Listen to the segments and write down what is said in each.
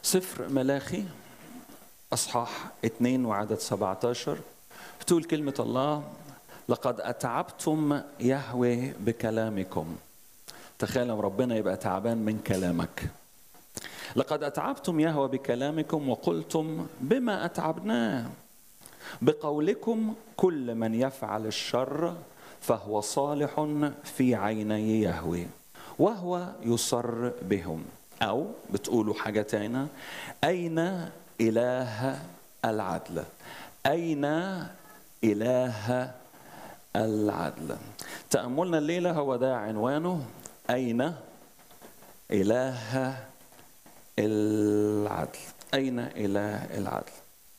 سفر ملاخي أصحاح 2 وعدد 17 بتقول كلمة الله لقد أتعبتم يهوي بكلامكم تخيل لما ربنا يبقى تعبان من كلامك لقد أتعبتم يهوى بكلامكم وقلتم بما أتعبناه بقولكم كل من يفعل الشر فهو صالح في عيني يهوي وهو يصر بهم أو بتقولوا حاجة تانية أين إله العدل أين إله العدل تأملنا الليلة هو ده عنوانه أين إله العدل أين إله العدل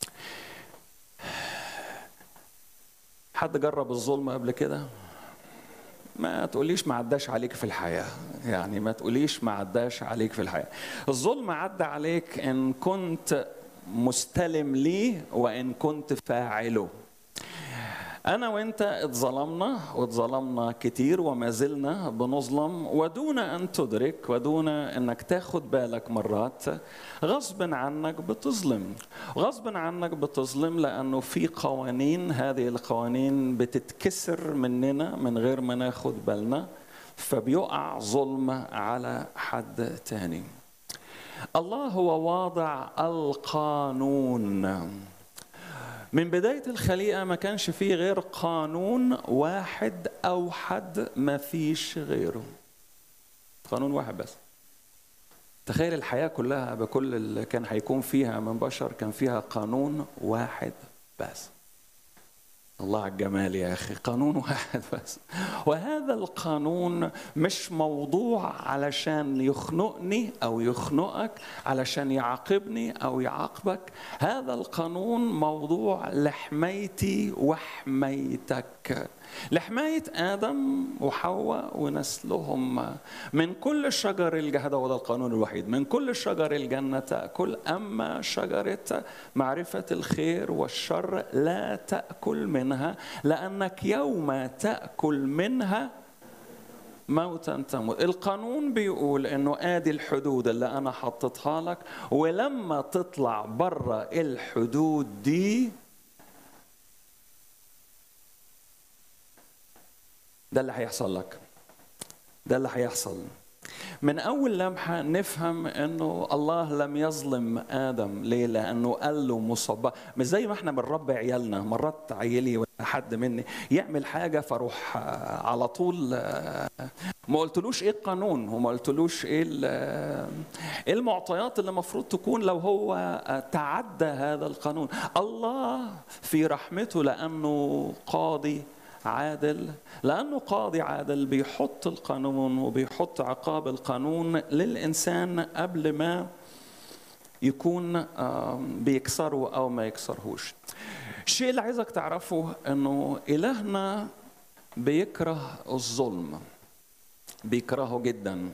حد جرب الظلم قبل كده ما تقوليش ما عداش عليك في الحياة يعني ما تقوليش ما عداش عليك في الحياة الظلم عدى عليك إن كنت مستلم ليه وإن كنت فاعله أنا وأنت اتظلمنا واتظلمنا كتير وما زلنا بنظلم ودون أن تدرك ودون أنك تاخد بالك مرات غصب عنك بتظلم غصب عنك بتظلم لأنه في قوانين هذه القوانين بتتكسر مننا من غير ما ناخد بالنا فبيقع ظلم على حد تاني الله هو واضع القانون من بداية الخليقة ما كانش فيه غير قانون واحد أوحد ما فيش غيره قانون واحد بس تخيل الحياة كلها بكل اللي كان هيكون فيها من بشر كان فيها قانون واحد بس الله على الجمال يا أخي قانون واحد بس وهذا القانون مش موضوع علشان يخنقني أو يخنقك علشان يعاقبني أو يعاقبك هذا القانون موضوع لحمايتي وحمايتك لحماية آدم وحواء ونسلهم من كل شجر الجهد وده القانون الوحيد من كل شجر الجنة تأكل أما شجرة معرفة الخير والشر لا تأكل منها لأنك يوم تأكل منها موتا تموت القانون بيقول انه ادي الحدود اللي انا حطيتها لك ولما تطلع بره الحدود دي ده اللي هيحصل لك ده اللي هيحصل من اول لمحه نفهم انه الله لم يظلم ادم ليه لانه قال له مصبى مش زي ما احنا بنربي عيالنا مرات عيلي ولا حد مني يعمل حاجه فاروح على طول ما قلتلوش ايه القانون وما قلتلوش ايه ايه المعطيات اللي المفروض تكون لو هو تعدى هذا القانون الله في رحمته لانه قاضي عادل لأنه قاضي عادل بيحط القانون وبيحط عقاب القانون للإنسان قبل ما يكون بيكسره أو ما يكسرهوش الشيء اللي عايزك تعرفه أنه إلهنا بيكره الظلم بيكرهه جدا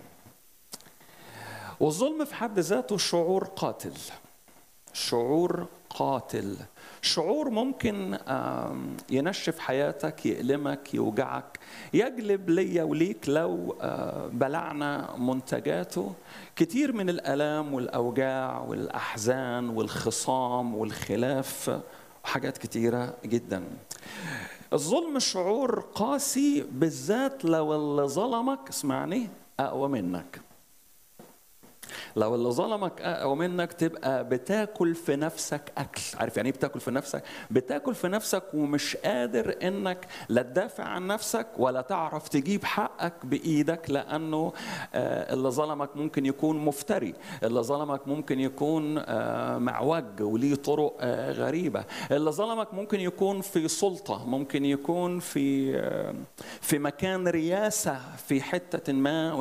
والظلم في حد ذاته شعور قاتل شعور قاتل شعور ممكن ينشف حياتك يألمك يوجعك يجلب ليا وليك لو بلعنا منتجاته كتير من الآلام والأوجاع والأحزان والخصام والخلاف وحاجات كتيرة جدا الظلم شعور قاسي بالذات لو اللي ظلمك اسمعني أقوى منك لو اللي ظلمك او منك تبقى بتاكل في نفسك اكل عارف يعني ايه بتاكل في نفسك بتاكل في نفسك ومش قادر انك لا تدافع عن نفسك ولا تعرف تجيب حقك بايدك لانه اللي ظلمك ممكن يكون مفتري اللي ظلمك ممكن يكون معوج وليه طرق غريبه اللي ظلمك ممكن يكون في سلطه ممكن يكون في في مكان رياسه في حته ما